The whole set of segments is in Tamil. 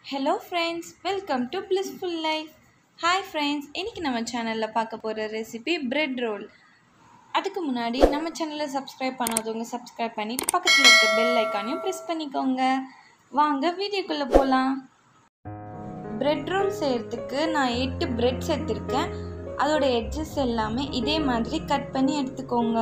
hello friends welcome to blissful life hi friends இன்றைக்கி நம்ம சேனலில் பார்க்க போகிற ரெசிபி பிரெட் ரோல் அதுக்கு முன்னாடி நம்ம சேனலை சப்ஸ்கிரைப் பண்ணாதவங்க சப்ஸ்கிரைப் பண்ணிவிட்டு பக்கத்தில் இருக்க பெல் ஐக்கானையும் ப்ரெஸ் பண்ணிக்கோங்க வாங்க வீடியோக்குள்ளே போகலாம் பிரெட் ரோல் செய்கிறதுக்கு நான் எட்டு பிரெட் சேர்த்துருக்கேன் அதோட எட்ஜஸ் எல்லாமே இதே மாதிரி கட் பண்ணி எடுத்துக்கோங்க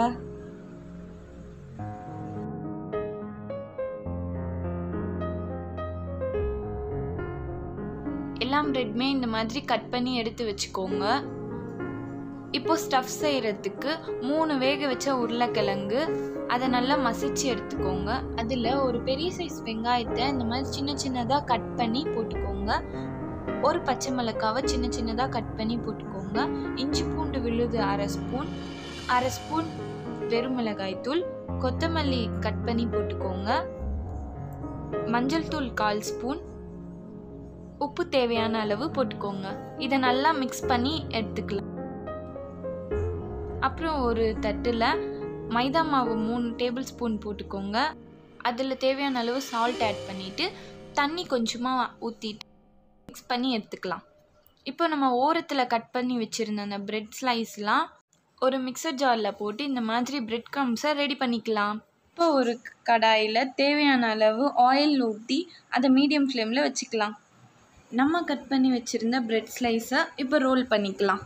எல்லா ப்ரெட்மே இந்த மாதிரி கட் பண்ணி எடுத்து வச்சுக்கோங்க இப்போ ஸ்டஃப் செய்கிறதுக்கு மூணு வேக வச்ச உருளைக்கிழங்கு அதை நல்லா மசிச்சு எடுத்துக்கோங்க அதில் ஒரு பெரிய சைஸ் வெங்காயத்தை இந்த மாதிரி சின்ன சின்னதாக கட் பண்ணி போட்டுக்கோங்க ஒரு பச்சை மிளகாவை சின்ன சின்னதாக கட் பண்ணி போட்டுக்கோங்க இஞ்சி பூண்டு விழுது அரை ஸ்பூன் அரை ஸ்பூன் வெறும் மிளகாய் தூள் கொத்தமல்லி கட் பண்ணி போட்டுக்கோங்க மஞ்சள் தூள் கால் ஸ்பூன் உப்பு தேவையான அளவு போட்டுக்கோங்க இதை நல்லா மிக்ஸ் பண்ணி எடுத்துக்கலாம் அப்புறம் ஒரு தட்டில் மைதா மாவு மூணு டேபிள் ஸ்பூன் போட்டுக்கோங்க அதில் தேவையான அளவு சால்ட் ஆட் பண்ணிவிட்டு தண்ணி கொஞ்சமாக ஊற்றிட்டு மிக்ஸ் பண்ணி எடுத்துக்கலாம் இப்போ நம்ம ஓரத்தில் கட் பண்ணி வச்சுருந்த அந்த பிரெட் ஸ்லைஸ்லாம் ஒரு மிக்சர் ஜாரில் போட்டு இந்த மாதிரி பிரெட் க்ரம்ஸை ரெடி பண்ணிக்கலாம் இப்போ ஒரு கடாயில் தேவையான அளவு ஆயில் ஊற்றி அதை மீடியம் ஃப்ளேமில் வச்சுக்கலாம் நம்ம கட் பண்ணி வச்சுருந்த பிரெட் ஸ்லைஸை இப்போ ரோல் பண்ணிக்கலாம்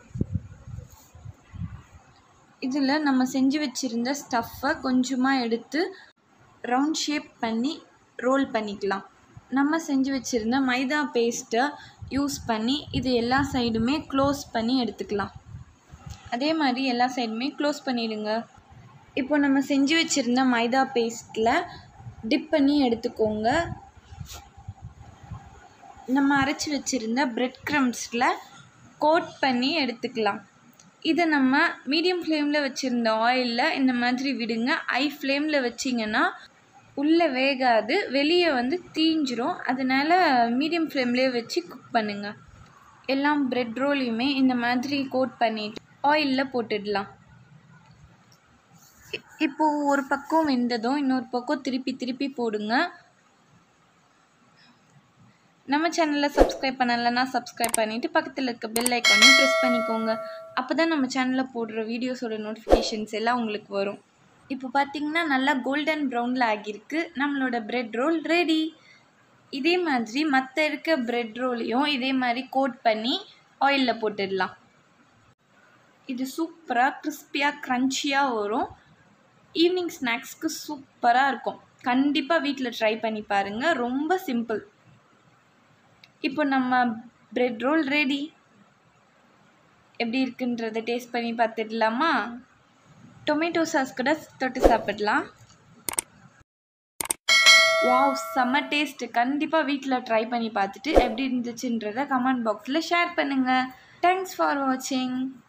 இதில் நம்ம செஞ்சு வச்சுருந்த ஸ்டஃப்பை கொஞ்சமாக எடுத்து ரவுண்ட் ஷேப் பண்ணி ரோல் பண்ணிக்கலாம் நம்ம செஞ்சு வச்சுருந்த மைதா பேஸ்ட்டை யூஸ் பண்ணி இது எல்லா சைடுமே க்ளோஸ் பண்ணி எடுத்துக்கலாம் அதே மாதிரி எல்லா சைடுமே க்ளோஸ் பண்ணிடுங்க இப்போ நம்ம செஞ்சு வச்சுருந்த மைதா பேஸ்ட்டில் டிப் பண்ணி எடுத்துக்கோங்க நம்ம அரைச்சி வச்சுருந்த பிரெட் க்ரம்ஸில் கோட் பண்ணி எடுத்துக்கலாம் இதை நம்ம மீடியம் ஃப்ளேமில் வச்சுருந்த ஆயிலில் இந்த மாதிரி விடுங்க ஐ ஃப்ளேமில் வச்சிங்கன்னா உள்ளே வேகாது வெளியே வந்து தீஞ்சிரும் அதனால் மீடியம் ஃப்ளேம்லேயே வச்சு குக் பண்ணுங்கள் எல்லாம் பிரெட் ரோலையுமே இந்த மாதிரி கோட் பண்ணிட்டு ஆயிலில் போட்டுடலாம் இப்போது ஒரு பக்கம் வெந்ததும் இன்னொரு பக்கம் திருப்பி திருப்பி போடுங்க நம்ம சேனலில் சப்ஸ்கிரைப் பண்ணலைன்னா சப்ஸ்கிரைப் பண்ணிவிட்டு பக்கத்தில் இருக்க பெல் ஐக்கானையும் ப்ரெஸ் பண்ணிக்கோங்க அப்போ தான் நம்ம சேனலில் போடுற வீடியோஸோட நோட்டிஃபிகேஷன்ஸ் எல்லாம் உங்களுக்கு வரும் இப்போ பார்த்தீங்கன்னா நல்லா கோல்டன் ப்ரௌனில் ஆகியிருக்கு நம்மளோட பிரெட் ரோல் ரெடி இதே மாதிரி மற்ற இருக்க பிரெட் ரோலையும் இதே மாதிரி கோட் பண்ணி ஆயிலில் போட்டுடலாம் இது சூப்பராக கிறிஸ்பியாக க்ரன்ச்சியாக வரும் ஈவினிங் ஸ்நாக்ஸ்க்கு சூப்பராக இருக்கும் கண்டிப்பாக வீட்டில் ட்ரை பண்ணி பாருங்கள் ரொம்ப சிம்பிள் இப்போ நம்ம பிரெட் ரோல் ரெடி எப்படி இருக்குன்றதை டேஸ்ட் பண்ணி பார்த்துடலாமா டொமேட்டோ சாஸ் கூட தொட்டு சாப்பிடலாம் வாவ் செம்ம டேஸ்ட் கண்டிப்பாக வீட்டில் ட்ரை பண்ணி பார்த்துட்டு எப்படி இருந்துச்சுன்றதை கமெண்ட் பாக்ஸில் ஷேர் பண்ணுங்கள் தேங்க்ஸ் ஃபார் வாட்சிங்